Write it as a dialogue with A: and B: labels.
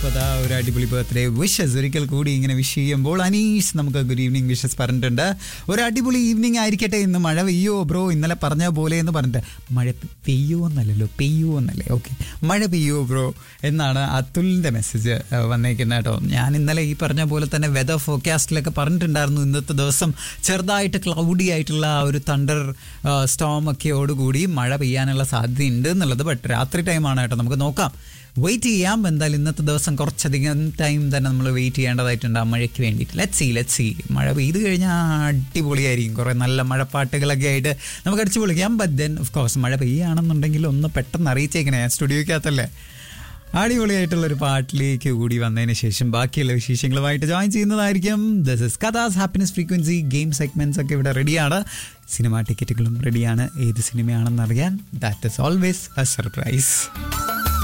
A: അപ്പോൾ അതാ ഒരു അടിപൊളി ബർത്ത്ഡേ വിഷസ് ഒരിക്കൽ കൂടി ഇങ്ങനെ വിഷ് ചെയ്യുമ്പോൾ അനീഷ് നമുക്ക് ഗുഡ് ഈവനിങ് വിഷസ് പറഞ്ഞിട്ടുണ്ട് ഒരു അടിപൊളി ഈവനിങ് ആയിരിക്കട്ടെ ഇന്ന് മഴ പെയ്യോ ബ്രോ ഇന്നലെ പറഞ്ഞ പോലെ എന്ന് പറഞ്ഞിട്ട് മഴ പെയ്യോ എന്നല്ലല്ലോ പെയ്യോ എന്നല്ലേ ഓക്കെ മഴ പെയ്യോ ബ്രോ എന്നാണ് അതുലിൻ്റെ മെസ്സേജ് വന്നേക്കുന്നത് കേട്ടോ ഞാൻ ഇന്നലെ ഈ പറഞ്ഞ പോലെ തന്നെ വെതർ ഫോർകാസ്റ്റിലൊക്കെ പറഞ്ഞിട്ടുണ്ടായിരുന്നു ഇന്നത്തെ ദിവസം ചെറുതായിട്ട് ക്ലൗഡി ആയിട്ടുള്ള ആ ഒരു തണ്ടർ സ്റ്റോം ഒക്കെയോടുകൂടി മഴ പെയ്യാനുള്ള സാധ്യതയുണ്ട് എന്നുള്ളത് ബട്ട് രാത്രി ടൈമാണ് കേട്ടോ നമുക്ക് നോക്കാം വെയിറ്റ് ചെയ്യാം എന്തായാലും ഇന്നത്തെ ദിവസം കുറച്ചധികം ടൈം തന്നെ നമ്മൾ വെയിറ്റ് ചെയ്യേണ്ടതായിട്ടുണ്ട് ആ മഴയ്ക്ക് വേണ്ടിയിട്ട് ലെറ്റ് സി ലെറ്റ് സി മഴ പെയ്ത് കഴിഞ്ഞാൽ അടിപൊളിയായിരിക്കും കുറേ നല്ല മഴപ്പാട്ടുകളൊക്കെ ആയിട്ട് നമുക്ക് അടിച്ചു പൊളിക്കാം ബട്ട് ദെൻ ഓഫ് കോഴ്സ് മഴ പെയ്യുകയാണെന്നുണ്ടെങ്കിൽ ഒന്ന് പെട്ടെന്ന് അറിയിച്ചേക്കണേ ഞാൻ സ്റ്റുഡിയോക്കകത്തല്ലേ അടിപൊളിയായിട്ടുള്ള ഒരു പാട്ടിലേക്ക് കൂടി വന്നതിന് ശേഷം ബാക്കിയുള്ള വിശേഷങ്ങളുമായിട്ട് ജോയിൻ ചെയ്യുന്നതായിരിക്കും ദിസ് ഇസ് കഥാസ് ഹാപ്പിനെസ് ഫ്രീക്വൻസി ഗെയിം സെഗ്മെന്റ്സ് ഒക്കെ ഇവിടെ റെഡിയാണ് സിനിമ ടിക്കറ്റുകളും റെഡിയാണ് ഏത് സിനിമയാണെന്ന് അറിയാൻ that is always a surprise